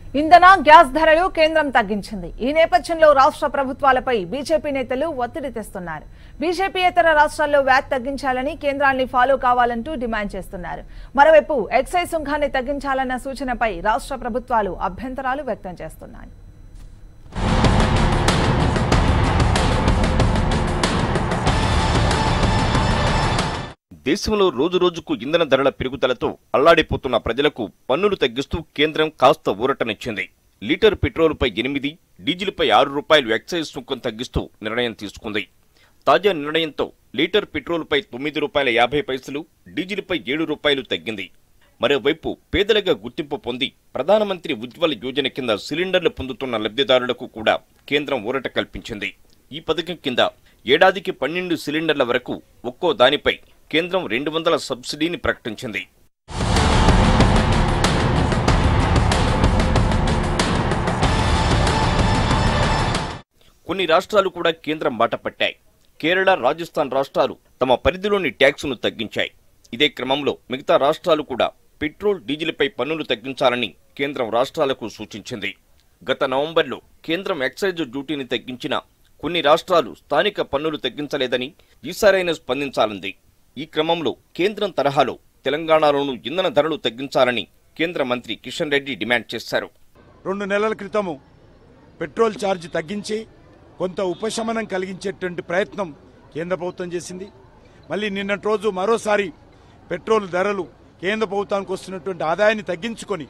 ఇంధన గ్యాస్ ధరలు కేంద్రం తగ్గించింది ఈ నేపథ్యంలో రాష్ట్ర ప్రభుత్వాలపై బీజేపీ నేతలు ఒత్తిడి తెస్తున్నారు బీజేపీయేతర రాష్ట్రాల్లో వ్యాట్ తగ్గించాలని కేంద్రాన్ని ఫాలో కావాలంటూ డిమాండ్ చేస్తున్నారు మరోవైపు ఎక్సైజ్ సుంకాన్ని తగ్గించాలన్న సూచనపై రాష్ట్ర ప్రభుత్వాలు అభ్యంతరాలు వ్యక్తం చేస్తున్నాయి దేశంలో రోజురోజుకు ఇంధన ధరల పెరుగుదలతో అల్లాడిపోతున్న ప్రజలకు పన్నులు తగ్గిస్తూ కేంద్రం కాస్త ఊరటనిచ్చింది లీటర్ పెట్రోలుపై ఎనిమిది డీజిల్పై ఆరు రూపాయలు ఎక్సైజ్ సుంకం తగ్గిస్తూ నిర్ణయం తీసుకుంది తాజా నిర్ణయంతో లీటర్ పెట్రోలుపై తొమ్మిది రూపాయల యాభై పైసలు డీజిల్పై ఏడు రూపాయలు తగ్గింది మరోవైపు పేదలుగా గుర్తింపు పొంది ప్రధానమంత్రి ఉజ్వల యోజన కింద సిలిండర్లు పొందుతున్న లబ్ధిదారులకు కూడా కేంద్రం ఊరట కల్పించింది ఈ పథకం కింద ఏడాదికి పన్నెండు సిలిండర్ల వరకు ఒక్కో దానిపై కేంద్రం రెండు వందల సబ్సిడీని ప్రకటించింది కొన్ని రాష్ట్రాలు కూడా కేంద్రం బాట పట్టాయి కేరళ రాజస్థాన్ రాష్ట్రాలు తమ పరిధిలోని ట్యాక్సును తగ్గించాయి ఇదే క్రమంలో మిగతా రాష్ట్రాలు కూడా పెట్రోల్ డీజిల్పై పన్నులు తగ్గించాలని కేంద్రం రాష్ట్రాలకు సూచించింది గత నవంబర్లో కేంద్రం ఎక్సైజ్ డ్యూటీని తగ్గించిన కొన్ని రాష్ట్రాలు స్థానిక పన్నులు తగ్గించలేదని ఈసారైనా స్పందించాలంది ఈ క్రమంలో కేంద్రం తరహాలో తెలంగాణలోనూ ఇంధన ధరలు తగ్గించాలని కేంద్ర మంత్రి కిషన్ రెడ్డి డిమాండ్ చేశారు రెండు నెలల క్రితము పెట్రోల్ ఛార్జ్ తగ్గించి కొంత ఉపశమనం కలిగించేటువంటి ప్రయత్నం కేంద్ర ప్రభుత్వం చేసింది మళ్ళీ నిన్నటి రోజు మరోసారి పెట్రోల్ ధరలు కేంద్ర ప్రభుత్వానికి వస్తున్నటువంటి ఆదాయాన్ని తగ్గించుకొని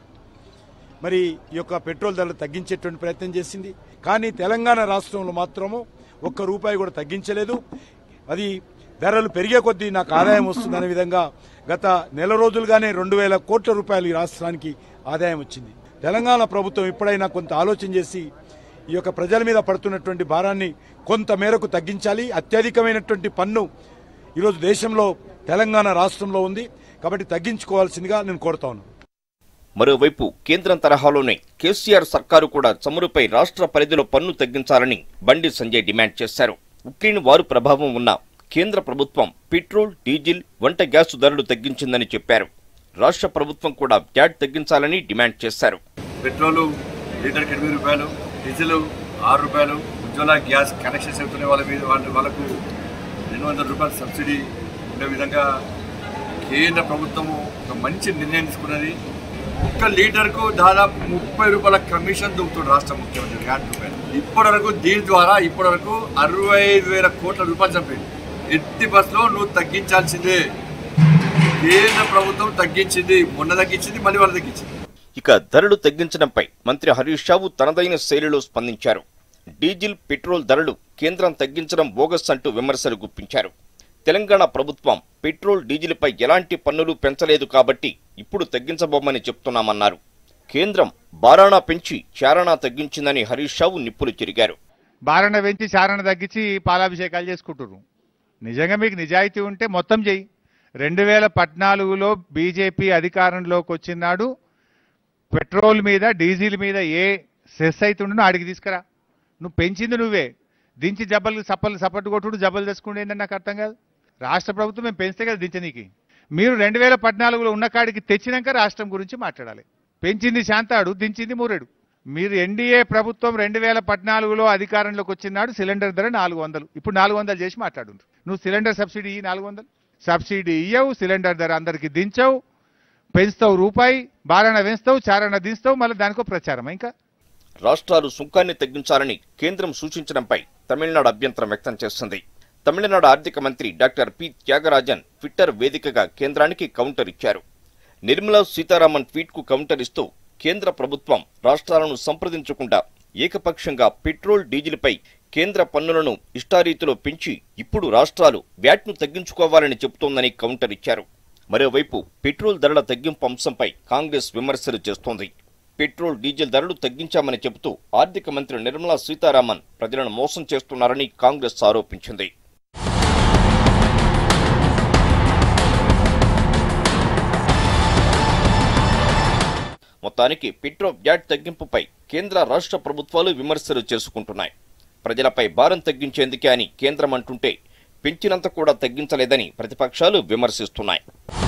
మరి ఈ యొక్క పెట్రోల్ ధరలు తగ్గించేటువంటి ప్రయత్నం చేసింది కానీ తెలంగాణ రాష్ట్రంలో మాత్రము ఒక్క రూపాయి కూడా తగ్గించలేదు అది ధరలు పెరిగే కొద్దీ నాకు ఆదాయం వస్తుందనే విధంగా గత నెల రోజులుగానే రెండు వేల కోట్ల రూపాయలు ఈ రాష్ట్రానికి ఆదాయం వచ్చింది తెలంగాణ ప్రభుత్వం ఎప్పుడైనా కొంత ఆలోచన చేసి ఈ యొక్క ప్రజల మీద పడుతున్నటువంటి భారాన్ని కొంత మేరకు తగ్గించాలి అత్యధికమైనటువంటి పన్ను ఈరోజు దేశంలో తెలంగాణ రాష్ట్రంలో ఉంది కాబట్టి తగ్గించుకోవాల్సిందిగా నేను కోరుతా ఉన్నాను మరోవైపు కేంద్రం తరహాలోనే కేసీఆర్ సర్కారు కూడా చమురుపై రాష్ట్ర పరిధిలో పన్ను తగ్గించాలని బండి సంజయ్ డిమాండ్ చేశారు ఉక్రెయిన్ వారు ప్రభావం ఉన్న కేంద్ర ప్రభుత్వం పెట్రోల్ డీజిల్ వంట గ్యాస్ ధరలు తగ్గించిందని చెప్పారు రాష్ట్ర ప్రభుత్వం కూడా వ్యాట్ తగ్గించాలని డిమాండ్ చేశారు పెట్రోలు లీటర్కి ఎనిమిది రూపాయలు డీజిల్ ఆరు రూపాయలు ఉజ్వల గ్యాస్ కనెక్షన్స్ అవుతున్న వాళ్ళ మీద వాళ్ళ వాళ్ళకు రెండు వందల రూపాయల సబ్సిడీ ఉండే విధంగా కేంద్ర ప్రభుత్వము ఒక మంచి నిర్ణయం తీసుకున్నది ఒక్క లీటర్కు దాదాపు ముప్పై రూపాయల కమిషన్ దొరుకుతుంది రాష్ట్ర ముఖ్యమంత్రి యాభై రూపాయలు ఇప్పటి వరకు దీని ద్వారా ఇప్పటి వరకు అరవై ఐదు వేల కోట్ల రూపాయలు చంపింది ఎట్టి బస్సులో నువ్వు తగ్గించాల్సిందే కేంద్ర ప్రభుత్వం తగ్గించింది మొన్న తగ్గించింది మళ్ళీ వాళ్ళు తగ్గించింది ఇక ధరలు తగ్గించడంపై మంత్రి హరీష్ రావు తనదైన శైలిలో స్పందించారు డీజిల్ పెట్రోల్ ధరలు కేంద్రం తగ్గించడం బోగస్ అంటూ విమర్శలు గుప్పించారు తెలంగాణ ప్రభుత్వం పెట్రోల్ డీజిల్పై ఎలాంటి పన్నులు పెంచలేదు కాబట్టి ఇప్పుడు తగ్గించబోమని చెప్తున్నామన్నారు కేంద్రం బారాణా పెంచి చారణా తగ్గించిందని హరీష్ రావు నిప్పులు చెరిగారు బారణ పెంచి చారణ తగ్గించి పాలాభిషేకాలు చేసుకుంటున్నారు నిజంగా మీకు నిజాయితీ ఉంటే మొత్తం చెయ్యి రెండు వేల పద్నాలుగులో బీజేపీ అధికారంలోకి వచ్చినాడు పెట్రోల్ మీద డీజిల్ మీద ఏ సెస్ అవుతుండో ఆడికి తీసుకురా నువ్వు పెంచింది నువ్వే దించి జబ్బలు సప్పలు సపట్టు కొట్టుడు జబ్బలు తెచ్చుకుంటే ఏంటని నాకు అర్థం కాదు రాష్ట్ర ప్రభుత్వం మేము పెంచితే కదా దించనీకి మీరు రెండు వేల పద్నాలుగులో ఉన్న కాడికి తెచ్చినాక రాష్ట్రం గురించి మాట్లాడాలి పెంచింది శాంతాడు దించింది మూరెడు మీరు ఎన్డీఏ ప్రభుత్వం రెండు వేల పద్నాలుగులో అధికారంలోకి వచ్చినాడు సిలిండర్ ధర నాలుగు వందలు ఇప్పుడు నాలుగు వందలు చేసి మాట్లాడు నువ్వు సిలిండర్ సబ్సిడీ ఇయ్యి నాలుగు వందలు సబ్సిడీ ఇయ్యవు సిలిండర్ ధర అందరికి దించవు పెంచుతావు రూపాయి బారణ వేస్తావు చారణ దించుతావు మళ్ళీ దానికో ప్రచారం ఇంకా రాష్ట్రాలు సుంకాన్ని తగ్గించాలని కేంద్రం సూచించడంపై తమిళనాడు అభ్యంతరం వ్యక్తం చేస్తుంది తమిళనాడు ఆర్థిక మంత్రి డాక్టర్ పి త్యాగరాజన్ ట్విట్టర్ వేదికగా కేంద్రానికి కౌంటర్ ఇచ్చారు నిర్మలా సీతారామన్ ట్వీట్కు కౌంటర్ ఇస్తూ కేంద్ర ప్రభుత్వం రాష్ట్రాలను సంప్రదించకుండా ఏకపక్షంగా పెట్రోల్ డీజిల్పై కేంద్ర పన్నులను ఇష్టారీతిలో పెంచి ఇప్పుడు రాష్ట్రాలు వ్యాట్ను తగ్గించుకోవాలని చెబుతోందని కౌంటర్ ఇచ్చారు మరోవైపు పెట్రోల్ ధరల తగ్గింపు అంశంపై కాంగ్రెస్ విమర్శలు చేస్తోంది పెట్రోల్ డీజిల్ ధరలు తగ్గించామని చెబుతూ ఆర్థిక మంత్రి నిర్మలా సీతారామన్ ప్రజలను మోసం చేస్తున్నారని కాంగ్రెస్ ఆరోపించింది మొత్తానికి పెట్రో వ్యాట్ తగ్గింపుపై కేంద్ర రాష్ట్ర ప్రభుత్వాలు విమర్శలు చేసుకుంటున్నాయి ప్రజలపై భారం తగ్గించేందుకే అని కేంద్రం అంటుంటే పెంచినంత కూడా తగ్గించలేదని ప్రతిపక్షాలు విమర్శిస్తున్నాయి